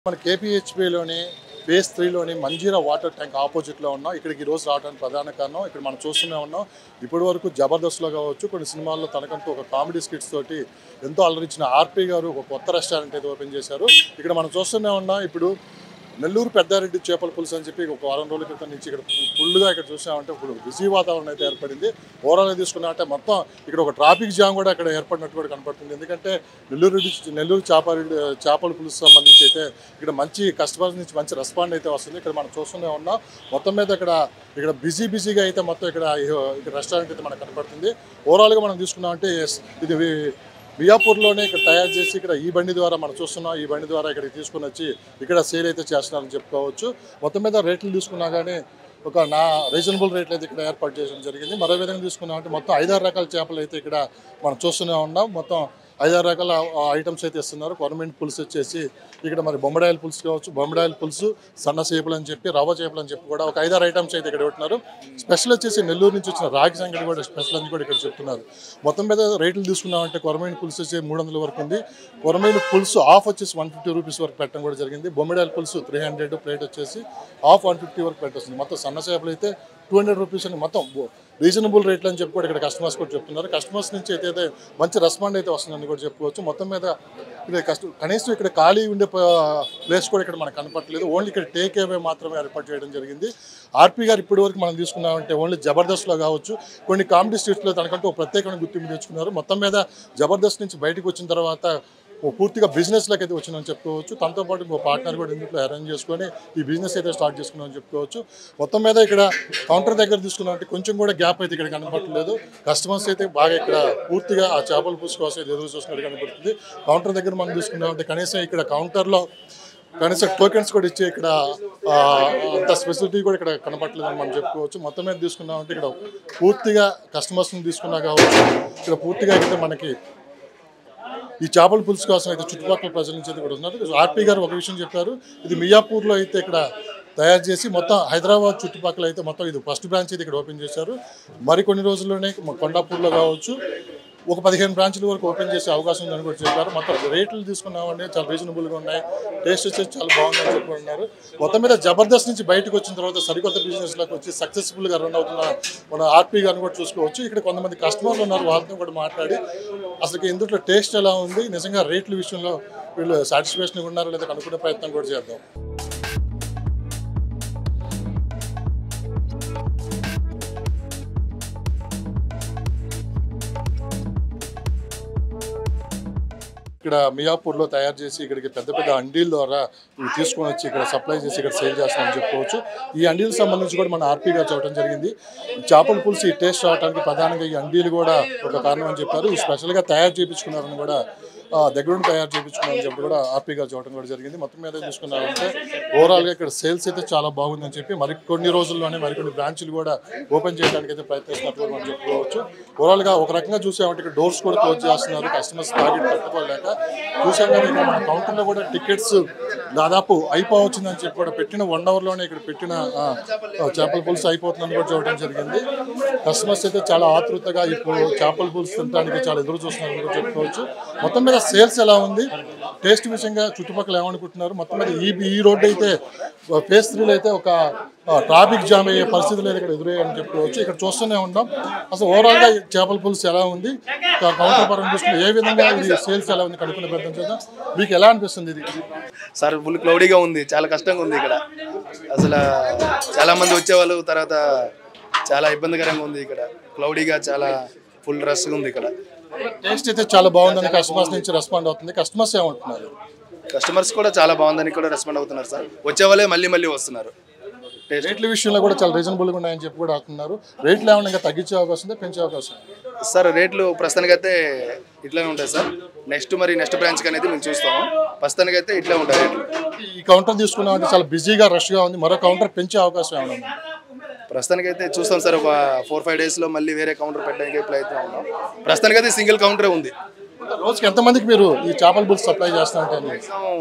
మన కేపీహెచ్పిలోని ఫేజ్ త్రీలోని మంజీరా వాటర్ ట్యాంక్ ఆపోజిట్లో ఉన్నాం ఇక్కడికి ఈ రోజు రావడానికి ప్రధాన కారణం ఇక్కడ మనం చూస్తూనే ఉన్నాం ఇప్పటి వరకు జబర్దస్త్లో కావచ్చు కొన్ని సినిమాల్లో తనకంటూ ఒక కామెడీ స్కిట్స్ తోటి ఎంతో అలరించిన ఆర్పి గారు ఒక కొత్త రెస్టారెంట్ అయితే ఓపెన్ చేశారు ఇక్కడ మనం చూస్తూనే ఉన్నాం ఇప్పుడు నెల్లూరు పెద్దారెడ్డి చేపల పులుసు అని చెప్పి ఒక వారం రోజుల క్రితం నుంచి ఇక్కడ ఫుల్గా ఇక్కడ చూసామంటే ఇప్పుడు బిజీ వాతావరణం అయితే ఏర్పడింది ఓవరాల్గా తీసుకున్నామంటే మొత్తం ఇక్కడ ఒక ట్రాఫిక్ జామ్ కూడా ఇక్కడ ఏర్పడినట్టు కూడా కనపడుతుంది ఎందుకంటే నెల్లూరు డి- నెల్లూరు చేపల చేపల పులుసు సంబంధించి అయితే ఇక్కడ మంచి కస్టమర్స్ నుంచి మంచి రెస్పాండ్ అయితే వస్తుంది ఇక్కడ మనం చూస్తూనే ఉన్నాం మొత్తం మీద ఇక్కడ ఇక్కడ బిజీ బిజీగా అయితే మొత్తం ఇక్కడ ఇక్కడ రెస్టారెంట్ అయితే మనకు కనపడుతుంది ఓవరాల్గా మనం తీసుకున్నామంటే yes, ఇది వి- మియాపూర్లోనే ఇక్కడ తయారు చేసి ఇక్కడ ఈ బండి ద్వారా మనం చూస్తున్నాం ఈ బండి ద్వారా ఇక్కడికి తీసుకుని వచ్చి ఇక్కడ సేల్ అయితే చేస్తున్నారని చెప్పుకోవచ్చు మొత్తం మీద రేట్లు తీసుకున్నా కానీ ఒక నా రీజనబుల్ రేట్లు అయితే ఇక్కడ ఏర్పాటు చేయడం జరిగింది మరో విధంగా తీసుకున్నామంటే మొత్తం ఐదారు రకాల చేపలు అయితే ఇక్కడ మనం చూస్తూనే ఉన్నాం మొత్తం ఐదారు రకాల ఐటమ్స్ అయితే ఇస్తున్నారు గవర్నమెంట్ పులుసు వచ్చేసి ఇక్కడ మరి బొమ్మడాయిల పులుసు కావచ్చు బొమ్మడాయిల పులుసు సన్న చేపలు అని చెప్పి రవ్వ చేపలు అని చెప్పి కూడా ఒక ఐదారు ఐటమ్స్ అయితే ఇక్కడ పెట్టినారు స్పెషల్ వచ్చేసి నెల్లూరు నుంచి వచ్చిన రాగి సంగటి కూడా స్పెషల్ అని కూడా ఇక్కడ చెప్తున్నారు మొత్తం మీద రేట్లు తీసుకున్నామంటే కొరమైన పులుసు వచ్చి మూడు వందల వరకు ఉంది కొరమైన పులుసు ఆఫ్ వచ్చేసి వన్ ఫిఫ్టీ రూపీస్ వరకు పెట్టడం కూడా జరిగింది బొమ్మిడాయల పులుసు త్రీ హండ్రెడ్ ప్లేట్ వచ్చేసి ఆఫ్ వన్ ఫిఫ్టీ వరకు పెట్టేస్తుంది మొత్తం సన్న చేపలు అయితే టూ హండ్రెడ్ రూపీస్ అని మొత్తం రీజనబుల్ రేట్లు అని చెప్పి కూడా ఇక్కడ కస్టమర్స్ కూడా చెప్తున్నారు కస్టమర్స్ నుంచి అయితే అయితే మంచి రెస్పాండ్ అయితే వస్తుందని కూడా చెప్పుకోవచ్చు మొత్తం మీద ఇక్కడ కష్ట కనీసం ఇక్కడ ఖాళీ ఉండే ప్లేస్ కూడా ఇక్కడ మనకు కనపట్లేదు ఓన్లీ ఇక్కడ టేక్ అవే మాత్రమే ఏర్పాటు చేయడం జరిగింది ఆర్పీ గారు ఇప్పటి వరకు మనం తీసుకున్నామంటే ఓన్లీ జబర్దస్త్లో కావచ్చు కొన్ని కామెడీ స్ట్రీట్స్లో తనకంటూ ఒక ప్రత్యేకమైన గుర్తింపు తెచ్చుకున్నారు మొత్తం మీద జబర్దస్త్ నుంచి బయటకు వచ్చిన తర్వాత ఓ పూర్తిగా బిజినెస్లోకి అయితే వచ్చిందని చెప్పుకోవచ్చు తనతో పాటు ఇంకో పార్ట్నర్ కూడా ఇందులో అరేంజ్ చేసుకొని ఈ బిజినెస్ అయితే స్టార్ట్ చేసుకున్నామని చెప్పుకోవచ్చు మొత్తం మీద ఇక్కడ కౌంటర్ దగ్గర తీసుకున్నామంటే కొంచెం కూడా గ్యాప్ అయితే ఇక్కడ కనపడలేదు కస్టమర్స్ అయితే బాగా ఇక్కడ పూర్తిగా ఆ చేపల పులుసు కోసం అయితే ఎదురు చూస్తున్నట్టు కనపడుతుంది కౌంటర్ దగ్గర మనం తీసుకున్నామంటే కనీసం ఇక్కడ కౌంటర్లో కనీసం టోకెన్స్ కూడా ఇచ్చే ఇక్కడ ఆ, అంత స్పెసిలిటీ కూడా ఇక్కడ కనపట్లేదని మనం చెప్పుకోవచ్చు మొత్తం మీద తీసుకున్నామంటే ఇక్కడ పూర్తిగా కస్టమర్స్ని తీసుకున్నా కావచ్చు ఇక్కడ పూర్తిగా అయితే మనకి ఈ చేపల పులుసు కోసం అయితే చుట్టుపక్కల ప్రజల నుంచి అయితే కూడా ఉన్నారు ఆర్పీ గారు ఒక విషయం చెప్పారు ఇది మియాపూర్లో అయితే ఇక్కడ తయారు చేసి మొత్తం హైదరాబాద్ చుట్టుపక్కల అయితే మొత్తం ఇది ఫస్ట్ బ్రాంచ్ అయితే ఇక్కడ ఓపెన్ చేశారు మరికొన్ని రోజుల్లోనే మ- కొండాపూర్లో కావచ్చు ఒక పదిహేను బ్రాంచ్ల వరకు ఓపెన్ చేసే అవకాశం ఉందని కూడా చెప్పారు మొత్తం రేట్లు తీసుకున్నామంటే చాలా రీజనబుల్గా ఉన్నాయి టేస్ట్ వచ్చేసి చాలా బాగుందని చెప్పి ఉన్నారు మొత్తం మీద జబర్దస్త్ నుంచి బయటకు వచ్చిన తర్వాత సరికొత్త బిజినెస్లోకి వచ్చి సక్సెస్ఫుల్గా రన్ అవుతున్న మన ఆర్పీ గారిని కూడా చూసుకోవచ్చు ఇక్కడ కొంతమంది కస్టమర్లు ఉన్నారు వాళ్ళతో కూడా మాట్లాడి అసలు ఇందులో టేస్ట్ ఎలా ఉంది నిజంగా రేట్ల విషయంలో వీళ్ళు సాటిస్ఫాక్షన్ ఉన్నారో లేదో కనుక్కునే ప్రయత్నం కూడా చేద్దాం ఇక్కడ మియాపూర్లో తయారు చేసి ఇక్కడికి పెద్ద పెద్ద అండీల ద్వారా ఇవి తీసుకొని వచ్చి ఇక్కడ సప్లై చేసి ఇక్కడ సేల్ చేస్తామని చెప్పుకోవచ్చు ఈ అండీలకు సంబంధించి కూడా మన ఆర్పీ గారు చెప్పడం జరిగింది ఈ చేపల పులుసు ఈ టేస్ట్ రావడానికి ప్రధానంగా ఈ అండీలు కూడా ఒక కారణం అని చెప్పారు ఈ స్పెషల్గా తయారు చేయించుకున్నారని కూడా ఆ, దగ్గరుండి తయారు చేయించుకున్నారని చెప్పి కూడా ఆర్పీ గారు చెప్పడం కూడా జరిగింది మొత్తం మీద చూసుకున్నారంటే ఓవరాల్గా ఇక్కడ సేల్స్ అయితే చాలా బాగుందని చెప్పి మరి కొన్ని రోజుల్లోనే మరికొన్ని బ్రాంచ్లు కూడా ఓపెన్ చేయడానికి అయితే ప్రయత్నిస్తున్నట్లు మనం చెప్పుకోవచ్చు ఓవరాల్గా ఒక రకంగా చూసామంటే ఇక్కడ డోర్స్ కూడా క్లోజ్ చేస్తున్నారు కస్టమర్స్ టార్గెట్ తట్టుకోలేక చూసాం కానీ ఇక్కడ మన కౌంటర్లో కూడా టికెట్స్ దాదాపు అయిపోవచ్చిందని చెప్పి కూడా పెట్టిన వన్ అవర్లోనే ఇక్కడ పెట్టిన ఆ, ఆ, చేపల పులుసు అయిపోతుందని కూడా చూడటం జరిగింది కస్టమర్స్ అయితే చాలా ఆతృతగా ఇప్పుడు చేపల పులుసు తినడానికి చాలా ఎదురు చూస్తున్నారని కూడా చెప్పుకోవచ్చు మొత్తం మీద సేల్స్ ఎలా ఉంది టేస్ట్ విషయంగా చుట్టుపక్కల ఏమనుకుంటున్నారు మొత్తం మీద ఈ ఈ రోడ్డు అయితే ఫేస్ త్రీలో అయితే ఒక ట్రాఫిక్ జామ్ అయ్యే పరిస్థితులు అయితే ఇక్కడ ఎదురయ్యాయని చెప్పుకోవచ్చు ఇక్కడ చూస్తూనే ఉంటాం అసలు ఓవరాల్గా ఈ చేపల పులుసు ఎలా ఉంది క- కౌంటర్ పరంగా చూసుకుంటే ఏ విధంగా ఇది సేల్స్ ఎలా ఉంది కనుక్కునే ప్రయత్నం చేద్దాం మీకు ఎలా అనిపిస్తుంది ఇది సార్ ఫుల్ క్లౌడీగా ఉంది చాలా కష్టంగా ఉంది ఇక్కడ అసలు చాలా మంది వచ్చేవాళ్ళు తర్వాత చాలా ఇబ్బందికరంగా ఉంది ఇక్కడ క్లౌడీగా చాలా ఫుల్ రష్గా ఉంది ఇక్కడ టేస్ట్ అయితే చాలా బాగుందని కస్టమర్స్ నుంచి రెస్పాండ్ అవుతుంది కస్టమర్స్ ఏమంటున్నారు కస్టమర్స్ కూడా చాలా బాగుందని కూడా రెస్పాండ్ అవుతున్నారు సార్ వచ్చే వాళ్ళే మళ్ళీ మళ్ళీ వస్తున్నారు టేస్ట్ రేట్ల విషయంలో కూడా చాలా రీజనబుల్గా ఉన్నాయని చెప్పి కూడా అంటున్నారు రేట్లు ఏమైనా ఇంకా తగ్గించే అవకాశం ఉందా పెంచే అవకాశం ఉందా? సార్ రేట్లు ప్రస్తుతానికైతే ఇట్లానే ఉంటాయి సార్ నెక్స్ట్ మరి నెక్స్ట్ బ్రాంచ్కి అనేది మేము చూస్తాము ప్రస్తుతానికైతే ఇట్లా ఉంటాయి రేట్లు ఈ కౌంటర్ తీసుకున్నామంటే చాలా బిజీగా రష్గా ఉంది మరో కౌంటర్ పెంచే అవకాశం ఏమైనా ఉందా ప్రస్తుతానికైతే చూస్తాం సార్ ఒక ఫోర్ ఫైవ్ డేస్లో మళ్ళీ వేరే కౌంటర్ పెట్టడానికి ప్రయత్నం ఉన్నాం ప్రస్తుతానికైతే సింగిల్ కౌంటరే ఉంది రోజుకి ఎంతమందికి మీరు ఈ చేపల బుల్స్ సప్లై చేస్తా ఉంటారు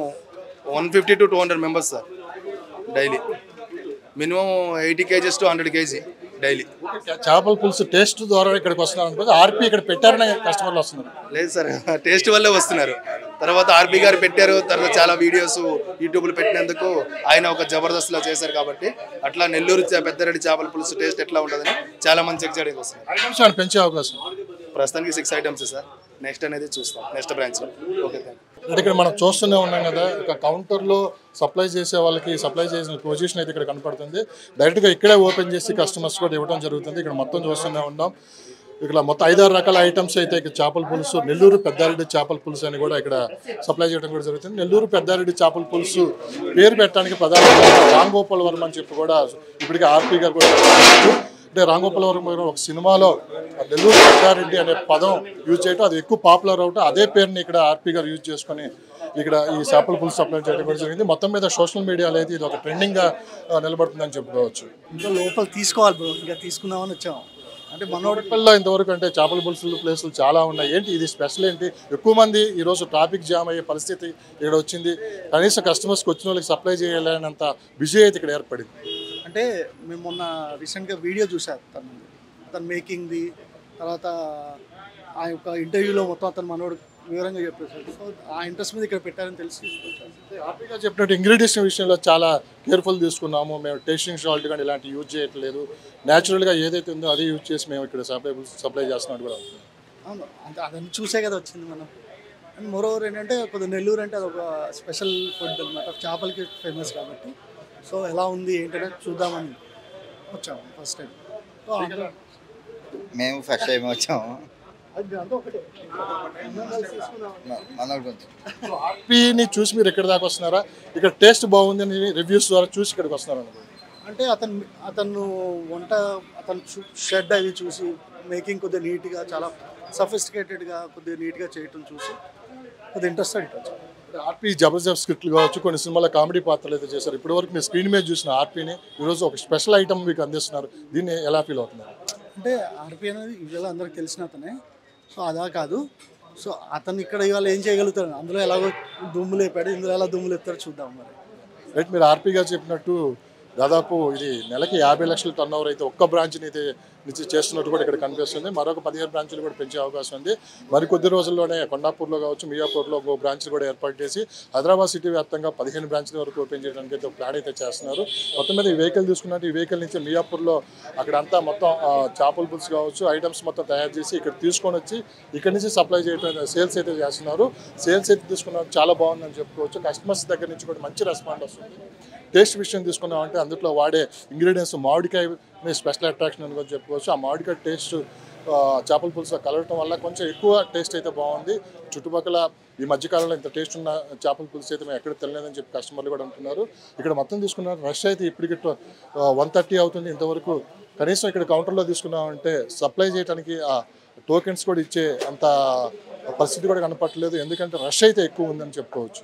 one fifty to two hundred members sir daily minimum eighty kgs to hundred kg daily చేపల పులుసు టేస్ట్ ద్వారా ఇక్కడికి వస్తున్నారు అనుకో ఆర్పీ ఇక్కడ పెట్టారనే కస్టమర్లు వస్తున్నారు లేదు సార్ టేస్ట్ వల్లే వస్తున్నారు తర్వాత ఆర్పి గారు పెట్టారు తర్వాత చాలా వీడియోస్ యూట్యూబ్లో పెట్టినందుకు ఆయన ఒక జబర్దస్త్లో చేశారు కాబట్టి అట్లా నెల్లూరు చే- పెద్దరెడ్డి చేపల పులుసు టేస్ట్ ఎట్లా ఉంటుందని చాలా మంది చెక్ చేయడానికి వస్తుంది ఐటమ్స్ ఏమైనా పెంచే అవకాశం ప్రస్తుతానికి సిక్స్ ఐటమ్స్ సార్ నెక్స్ట్ అనేది చూస్తాం నెక్స్ట్ బ్రాంచ్లో ఓకే థ్యాంక్ అంటే ఇక్కడ మనం చూస్తూనే ఉన్నాం కదా ఒక కౌంటర్లో సప్లై చేసే వాళ్ళకి సప్లై చేసిన పొజిషన్ అయితే ఇక్కడ కనపడుతుంది డైరెక్ట్గా ఇక్కడే ఓపెన్ చేసి కస్టమర్స్ కూడా ఇవ్వడం జరుగుతుంది ఇక్కడ మొత్తం చూస్తూనే ఉన్నాం ఇక్కడ మొత్తం ఐదారు రకాల ఐటమ్స్ అయితే ఇక్కడ చేపల పులుసు నెల్లూరు పెద్దారెడ్డి చేపల పులుసు అని కూడా ఇక్కడ సప్లై చేయడం కూడా జరుగుతుంది నెల్లూరు పెద్దారెడ్డి చేపల పులుసు పేరు పెట్టడానికి ప్రధానంగా రామ్ గోపాల్ వర్మ అని చెప్పి కూడా ఇప్పటికే ఆర్పీ గారు కూడా చెప్పారు. అంటే రాంగోపాల్ వర్మ గారు ఒక సినిమాలో నెల్లూరు పెద్దారెడ్డి అనే పదం యూజ్ చేయడం అది ఎక్కువ పాపులర్ అవటం అదే పేరుని ఇక్కడ ఆర్పీ గారు యూజ్ చేసుకొని ఇక్కడ ఈ చేపల పులుసు సప్లై చేయడం కూడా జరిగింది మొత్తం మీద సోషల్ మీడియాలో అయితే ఇది ఒక ట్రెండింగ్గా ఆ, నిలబడుతుందని చెప్పుకోవచ్చు ఇంకా లోపల తీసుకోవాలి బ్రో ఇంకా తీసుకుందామని వచ్చాము అంటే మనోడు మనోడిపల్లిలో ఇంతవరకు అంటే చేపల పులుసులు ప్లేసులు చాలా ఉన్నాయి ఏంటి ఇది స్పెషల్ ఏంటి ఎక్కువ మంది ఈరోజు ట్రాఫిక్ జామ్ అయ్యే పరిస్థితి ఇక్కడ వచ్చింది కనీసం కస్టమర్స్కి వచ్చిన వాళ్ళకి సప్లై చేయాలనేంత బిజీ అయితే ఇక్కడ ఏర్పడింది అంటే మేము మొన్న రీసెంట్గా వీడియో చూసారు తను అతను మేకింగ్ది తర్వాత ఆ యొక్క ఇంటర్వ్యూలో మొత్తం అతను మనోడు వివరంగా చెప్పేశాడు సో ఆ ఇంట్రెస్ట్ మీద ఇక్కడ పెట్టారని తెలిసి తీసుకొచ్చాను. హ్యాపీగా చెప్పినట్టు ఇంగ్రీడియంట్స్ విషయంలో చాలా కేర్ఫుల్ తీసుకున్నాము మేము టేస్టింగ్ సాల్ట్ కానీ ఇలాంటి యూజ్ చేయట్లేదు న్యాచురల్గా ఏదైతే ఉందో అదే యూజ్ చేసి మేము ఇక్కడ సప్లై సప్లై చేస్తున్నట్టు కూడా ఉంటుంది. అవును అంటే అదని చూసే కదా వచ్చింది మనం అండ్ మోరోవర్ ఏంటంటే కొద్దిగా నెల్లూరు అంటే అదొక స్పెషల్ ఫుడ్ అనమాట చేపలకి ఫేమస్ కాబట్టి సో ఎలా ఉంది ఏంటంటే చూద్దామని వచ్చాము ఫస్ట్ టైం సో అందులో మేము ఫస్ట్ టైం వచ్చాము అది అంతా ఒకటే అందరం కలిసి తీసుకుందామని. మ- మనోడు కొంచెం ఆర్పీని చూసి మీరు ఎక్కడి దాకా వస్తున్నారా ఇక్కడ టేస్ట్ బాగుందని రివ్యూస్ ద్వారా చూసి ఇక్కడికి వస్తున్నారు అనుకో అంటే అతను అతను వంట అతను షెడ్ అవి చూసి మేకింగ్ కొద్దిగా నీట్గా చాలా సఫిస్టికేటెడ్గా కొద్దిగా నీట్గా చేయటం చూసి కొద్దిగా ఇంట్రెస్ట్ అనిపించాను ఆర్పీ జబర్దస్త్ స్క్రిప్ట్లు కావచ్చు కొన్ని సినిమాల కామెడీ పాత్రలు అయితే చేశారు ఇప్పటి వరకు మీరు స్క్రీన్ మీద చూసిన ఆర్పీని ఈరోజు ఒక స్పెషల్ ఐటమ్ మీకు అందిస్తున్నారు దీన్ని ఎలా ఫీల్ అవుతున్నారు అంటే ఆర్పి అనేది యూజువల్గా అందరికి తెలిసిన అతనే సో అదా కాదు సో అతను ఇక్కడ ఇవాళ ఏం చేయగలుగుతాడు అందులో ఎలాగో దుమ్ము లేపాడు ఇందులో ఎలా దుమ్ము లేపుతాడో చూద్దాం మరి రైట్ మీరు ఆర్పీ గారు చెప్పినట్టు దాదాపు ఇది నెలకి యాభై లక్షల టర్న్ ఓవర్ అయితే ఒక్క బ్రాంచ్ని అయితే నుంచి చేస్తున్నట్టు కూడా ఇక్కడ కనిపిస్తుంది మరొక పదిహేను బ్రాంచ్లు కూడా పెంచే అవకాశం ఉంది మరి కొద్ది రోజుల్లోనే కొండాపూర్లో కావచ్చు మియాపూర్లో ఒక బ్రాంచ్ కూడా ఏర్పాటు చేసి హైదరాబాద్ సిటీ వ్యాప్తంగా పదిహేను బ్రాంచ్ల వరకు ఓపెన్ చేయడానికి అయితే ఒక ప్లాన్ అయితే చేస్తున్నారు మొత్తం మీద ఈ వెహికల్ తీసుకున్నట్టు ఈ వెహికల్ నుంచి మియాపూర్లో అక్కడంతా మొత్తం ఆ, చేపల పులుసు కావచ్చు ఐటమ్స్ మొత్తం తయారు చేసి ఇక్కడ తీసుకొని వచ్చి ఇక్కడ నుంచి సప్లై చేయడం సేల్స్ అయితే చేస్తున్నారు సేల్స్ అయితే తీసుకున్నారు చాలా బాగుందని చెప్పుకోవచ్చు కస్టమర్స్ దగ్గర నుంచి కూడా మంచి రెస్పాండ్ వస్తుంది టేస్ట్ విషయం తీసుకున్నామంటే అందులో వాడే ఇంగ్రీడియంట్స్ మామిడికాయ స్పెషల్ అట్రాక్షన్ అని కూడా చెప్పుకోవచ్చు ఆ మామిడికాయ టేస్ట్ ఆ, చేపల పులుసులో కలవటం వల్ల కొంచెం ఎక్కువ టేస్ట్ అయితే బాగుంది చుట్టుపక్కల ఈ మధ్యకాలంలో ఇంత టేస్ట్ ఉన్న చేపల పులుసు అయితే మేము ఎక్కడ తెలియదని చెప్పి కస్టమర్లు కూడా అంటున్నారు ఇక్కడ మొత్తం తీసుకున్నారు రష్ అయితే ఇప్పటికి వన్ థర్టీ అవుతుంది ఇంతవరకు కనీసం ఇక్కడ కౌంటర్లో తీసుకున్నామంటే సప్లై చేయడానికి ఆ టోకెన్స్ కూడా ఇచ్చే అంత పరిస్థితి కూడా కనపట్లేదు ఎందుకంటే రష్ అయితే ఎక్కువ ఉందని చెప్పుకోవచ్చు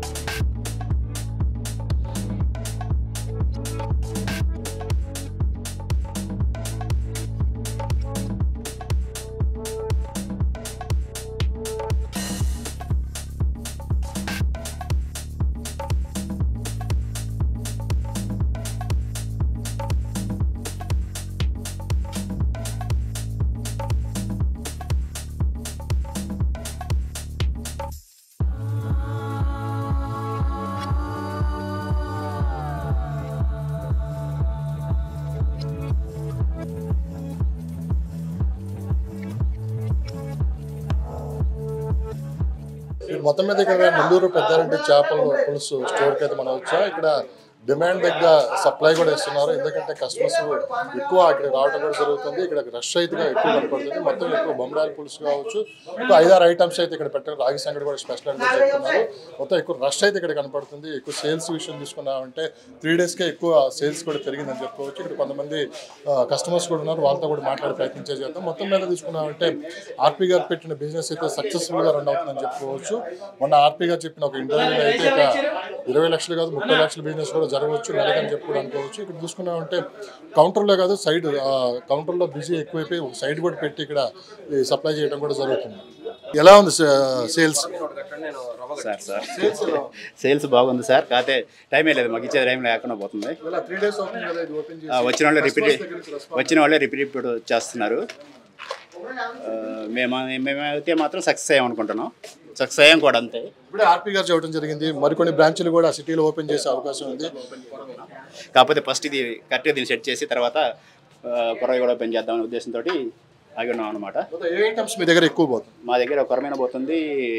ఇక్కడ మొత్తం మీద ఇక్కడ నెల్లూరు పెద్దారెడ్డి చేపల పులుసు స్టోర్కి అయితే మనం వచ్చా ఇక్కడ డిమాండ్ దగ్గర సప్లై కూడా ఇస్తున్నారు ఎందుకంటే కస్టమర్స్ ఎక్కువ ఇక్కడ రావడం కూడా జరుగుతుంది ఇక్కడ రష్ అయితే ఎక్కువ కనపడుతుంది మొత్తం ఎక్కువ బొమ్మడాల పులుసు కావచ్చు ఇంకా ఐదారు ఐటమ్స్ అయితే ఇక్కడ పెట్టారు రాగి సంగటి కూడా స్పెషల్ అని కూడా చెప్తున్నారు మొత్తం ఎక్కువ రష్ అయితే ఇక్కడ కనపడుతుంది ఎక్కువ సేల్స్ విషయం తీసుకున్నామంటే త్రీ డేస్కే ఎక్కువ సేల్స్ కూడా పెరిగిందని చెప్పుకోవచ్చు ఇక్కడ కొంతమంది కస్టమర్స్ కూడా ఉన్నారు వాళ్ళతో కూడా మాట్లాడే ప్రయత్నం చేద్దాం మొత్తం మీద తీసుకున్నామంటే ఆర్పీ గారు పెట్టిన బిజినెస్ అయితే సక్సెస్ఫుల్గా రన్ అవుతుందని చెప్పుకోవచ్చు మొన్న ఆర్పీ గారు చెప్పిన ఒక ఇంటర్వ్యూలో అయితే ఇక ఇరవై లక్షలు కాదు ముప్పై లక్షల బిజినెస్ కూడా జరగవచ్చు నెలకని చెప్పి కూడా అనుకోవచ్చు ఇక్కడ చూసుకున్నామంటే కౌంటర్లో కాదు సైడ్ కౌంటర్లో బిజీ ఎక్కువైపోయి ఒక సైడ్ కూడా పెట్టి ఇక్కడ సప్లై చేయడం కూడా జరుగుతుంది ఎలా ఉంది సేల్స్ సార్ సార్ సేల్స్ బాగుంది సార్ కాకపోతే టైమే లేదు మాకు ఇచ్చే టైం లేకుండా పోతుంది త్రీ డేస్ అవుతుంది కదా ఇది ఓపెన్ ఆ, వచ్చిన వాళ్ళే రిపీట్ వచ్చిన వాళ్ళే రిపీట్ రిపీట్ చేస్తున్నారు ఆ, మేము మేమైతే మాత్రం సక్సెస్ అయ్యామనుకుంటున్నాం సక్సెస్ అయ్యాం కూడా అంతే ఇప్పుడే ఆర్పీ గారు చెప్పడం జరిగింది మరికొన్ని బ్రాంచ్లు కూడా సిటీలో ఓపెన్ చేసే అవకాశం ఉంది కాకపోతే ఫస్ట్ ఇది కరెక్ట్గా దీన్ని సెట్ చేసి తర్వాత కొరవి కూడా ఓపెన్ చేద్దామనే ఉద్దేశంతో ఆగి ఉన్నాం అనమాట మొత్తం ఏ ఐటమ్స్ మీ దగ్గర ఎక్కువ పోతుంది మా దగ్గర కొరమైన పోతుంది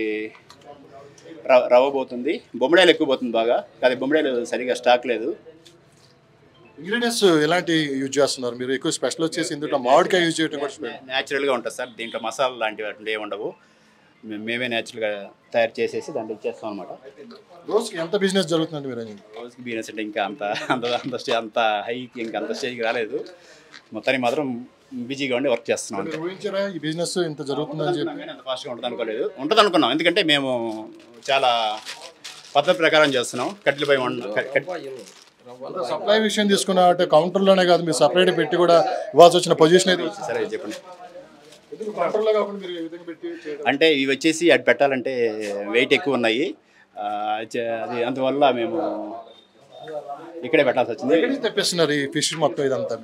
ర- రవ్వ పోతుంది బొమ్మడాయిలు ఎక్కువ పోతుంది బాగా కానీ బొమ్మడాయిలు సరిగా స్టాక్ లేదు ఇంగ్రీడియంట్స్ ఎలాంటి యూజ్ చేస్తున్నారు మీరు ఎక్కువ స్పెషల్ వచ్చేసి ఇందులో మామిడికాయ యూజ్ చేయడం కూడా special. న్యాచురల్గా ఉంటుంది సార్ దీంట్లో మసాలా లాంటివి అటువంటి ఏమి ఉండవు మే- మేమే న్యాచురల్గా తయారు చేసేసి దాంట్లో ఇచ్చేస్తాం అనమాట రోజుకి ఎంత బిజినెస్ జరుగుతుందండి మీరు రోజుకి బిజినెస్ అంటే ఇంకా అంత అంత అంత స్టే అంత హైకి ఇంకా అంత స్టేజ్కి రాలేదు మొత్తానికి మాత్రం బిజీగా ఉండి వర్క్ చేస్తున్నాం అంతే మీరు ఊహించారా ఈ బిజినెస్ ఇంత జరుగుతుందని చెప్పి అనుకున్నాం కానీ అంత ఫాస్ట్గా ఉంటుంది అనుకోలేదు ఉంటుంది అనుకున్నాం ఎందుకంటే మేము చాలా పద్ధతి ప్రకారం చేస్తున్నాం కట్టెలపై వండ కట్- కట్- సప్లై విషయం తీసుకున్నా అంటే కౌంటర్లోనే కాదు మీరు సపరేట్ పెట్టి కూడా ఇవ్వాల్సి వచ్చిన పొజిషన్ అయితే వచ్చింది. సరే చెప్పండి ఎందుకు కౌంటర్లో కాకుండా మీరు ఈ విధంగా పెట్టి చేయడం అంటే ఇవి వచ్చేసి అటు పెట్టాలంటే వెయిట్ ఎక్కువ ఉన్నాయి ఆ, చే- అది అందువల్ల మేము ఇక్కడే పెట్టాల్సి వచ్చింది ఎక్కడి నుంచి తెప్పిస్తున్నారు ఈ ఫిష్ మొత్తం ఇదంతా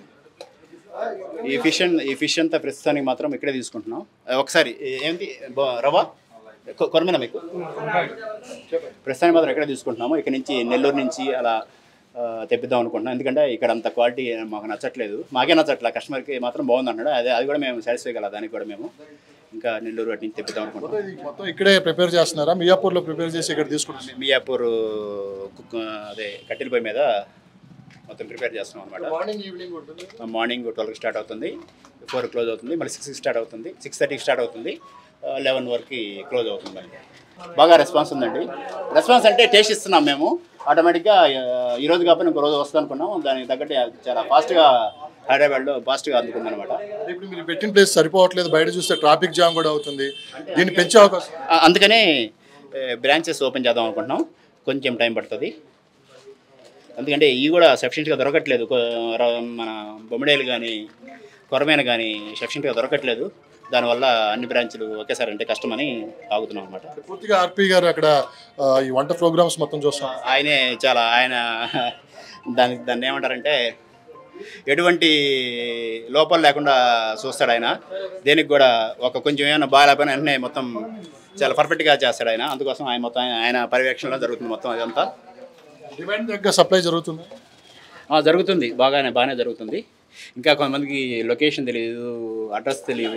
ఈ ఫిష్ అండ్- ఈ ఫిష్ అంతా ప్రస్తుతానికి మాత్రం ఇక్కడే తీసుకుంటున్నాం ఆ, ఒకసారి ఏంటి బ- రవ్వ కొ- కొరమేనా మీకు ప్రస్తుతానికి మాత్రం ఇక్కడే తీసుకుంటున్నాము ఇక్కడ నుంచి నెల్లూరు నుంచి అలా ఆ, తెప్పిద్దాం అనుకుంటున్నాం ఎందుకంటే ఇక్కడ అంత క్వాలిటీ మాకు నచ్చట్లేదు మాకే నచ్చట్లే కస్టమర్కి మాత్రం బాగుంది అన్నాడు అదే అది కూడా మేము సాటిస్ఫై కల దానికి కూడా మేము ఇంకా నెల్లూరు వాటి నుంచి తెప్పిద్దాం అనుకుంటున్నాం ఇది మొత్తం ఇక్కడే ప్రిపేర్ చేస్తున్నారా మియాపూర్లో ప్రిపేర్ చేసి ఇక్కడ తీసుకుంటున్నారు మియాపూర్ కుక్ అదే కట్టెల పొయ్యి మీద మొత్తం ప్రిపేర్ చేస్తున్నాం అనమాట మార్నింగ్ ఈవినింగ్ ఉంటుంది మార్నింగ్ ట్వెల్వ్కి స్టార్ట్ అవుతుంది ఫోర్ క్లోజ్ అవుతుంది మళ్ళీ సిక్స్కి స్టార్ట్ అవుతుంది సిక్స్ థర్టీకి స్టార్ట్ అవుతుంది లెవెన్ వరకు క్లోజ్ అవుతుంది మళ్ళీ బాగా రెస్పాన్స్ ఉందండి రెస్పాన్స్ అంటే టేస్ట్ ఇస్తున్నాం మేము ఆటోమేటిక్గా ఈ రోజు కాకపోతే ఇంకో రోజు వస్తుంది అనుకున్నాం దానికి తగ్గట్టు చాలా ఫాస్ట్గా హైదరాబాద్లో ఫాస్ట్గా అందుకుంది అనమాట అంటే ఇప్పుడు మీరు పెట్టిన ప్లేస్ సరిపోవట్లేదు బయట చూస్తే ట్రాఫిక్ జామ్ కూడా అవుతుంది దీన్ని పెంచే అవకాశం అందుకనే బ్రాంచెస్ ఓపెన్ చేద్దాం అనుకుంటున్నాం కొంచెం టైం పడుతుంది ఎందుకంటే ఇవి కూడా సఫిషియెంట్గా దొరకట్లేదు కొ- ర- మన బొమ్మడేలు కానీ కొరమైన కానీ సఫిషియెంట్గా దొరకట్లేదు దానివల్ల అన్ని బ్రాంచ్లు ఒకేసారి అంటే కష్టమని ఆగుతున్నాం అనమాట పూర్తిగా ఆర్పీ గారు అక్కడ ఆ, ఈ వంట ప్రోగ్రామ్స్ మొత్తం చూస్తాం ఆయనే చాలా ఆయన దాని దాన్ని ఏమంటారంటే ఎటువంటి లోపాలు లేకుండా చూస్తాడు ఆయన దేనికి కూడా ఒక కొంచెం ఏమైనా బాగాలేకపోయినా వెంటనే మొత్తం చాలా పర్ఫెక్ట్గా చేస్తాడు ఆయన అందుకోసం ఆయన మొత్తం ఆయన పర్యవేక్షణలో జరుగుతుంది మొత్తం అదంతా డిమాండ్ దగ్గర సప్లై జరుగుతుంది ఆ, జరుగుతుంది బాగానే బాగానే జరుగుతుంది ఇంకా కొంతమందికి లొకేషన్ తెలియదు అడ్రస్ తెలియదు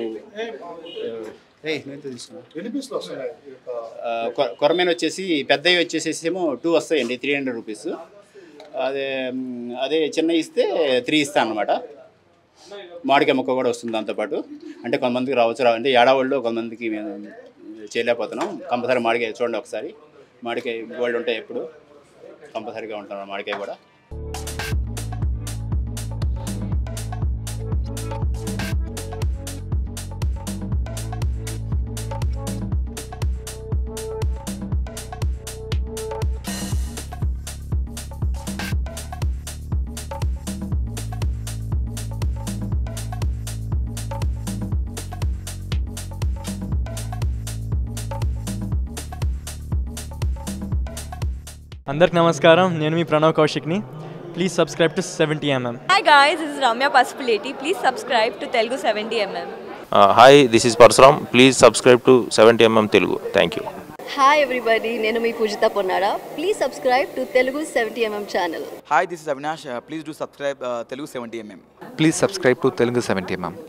ఏయ్, నేనైతే తీసుకున్నా. ఎన్ని పీసులు వస్తున్నాయి ఈ యొక్క ఆ, కొ- కొరమేన వచ్చేసి పెద్దవి వచ్చేసేసి ఏమో టూ వస్తాయండి త్రీ హండ్రెడ్ రూపీస్ అదే మ్, అదే చిన్న ఇస్తే త్రీ ఇస్తాను అనమాట మామిడికాయ ముక్క కూడా వస్తుంది దాంతోపాటు అంటే కొంతమందికి రావచ్చు రా అంటే ఏడావాళ్ళు కొంతమందికి మేము చేయలేకపోతున్నాం కంపల్సరీ మామిడికాయ చూడండి ఒకసారి మామిడికాయ గోల్డ్ ఉంటాయి ఎప్పుడు కంపల్సరీగా ఉంటాం మామిడికాయ కూడా అందరికి నమస్కారం నేను మీ ప్రణవ్ కౌశిక్ని please subscribe to seventy MM Hi guys, this is Ramya Pasupuleti. Please subscribe to Telugu 70mm. Hi this is Parashuram please subscribe to seventy MM Telugu thank you hi everybody నేను మీ Poojitha Ponnada please subscribe to Telugu seventy MM channel Hi, this is Avinash. Uh, please do subscribe uh, Telugu 70mm. Please subscribe to Telugu 70 mm.